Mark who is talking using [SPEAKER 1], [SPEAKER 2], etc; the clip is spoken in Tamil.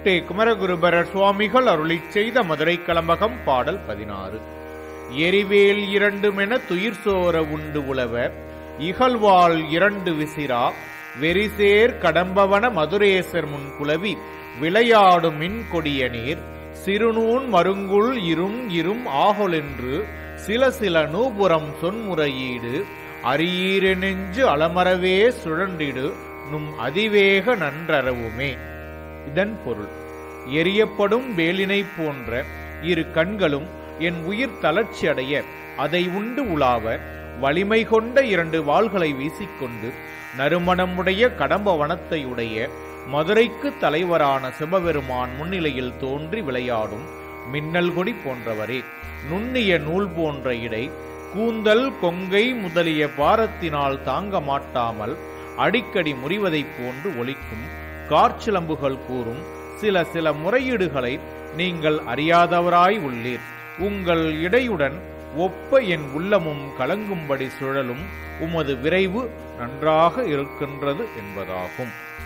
[SPEAKER 1] எட்டு குமரகுருபரர் சுவாமிகள் அருளிச் செய்த மதுரை கலம்பகம் பாடல் பதினாறு எரிவேல் இரண்டுமென துயிர் சோர உண்டு உழவ இகழ்வாள் இரண்டு விசிரா வெறிசேர் கடம்பவன மதுரேசர் முன் குலவி விளையாடும் மின் கொடிய நீர் சிறுநூன் மருங்குள் இரும் இரும் ஆகொலென்று சில சில நூபுரம் சொன்முறையீடு அரியீர நெஞ்சு அலமரவே சுழன்றிடு நும் அதிவேக நன்றறவுமே இதன் பொருள் எரியப்படும் வேலினை போன்ற இரு கண்களும் என் உயிர் தளர்ச்சி அடைய அதை உண்டு உலாவ வலிமை கொண்ட இரண்டு வாள்களை வீசிக்கொண்டு நறுமணமுடைய கடம்ப வனத்தையுடைய மதுரைக்கு தலைவரான சிவபெருமான் முன்னிலையில் தோன்றி விளையாடும் மின்னல் கொடி போன்றவரே நுண்ணிய நூல் போன்ற இடை கூந்தல் கொங்கை முதலிய பாரத்தினால் தாங்க மாட்டாமல் அடிக்கடி முறிவதைப் போன்று ஒலிக்கும் கார்ச்சிலம்புகள் கூறும் சில சில முறையீடுகளை நீங்கள் அறியாதவராய் உள்ளீர் உங்கள் இடையுடன் ஒப்ப என் உள்ளமும் கலங்கும்படி சுழலும் உமது விரைவு நன்றாக இருக்கின்றது என்பதாகும்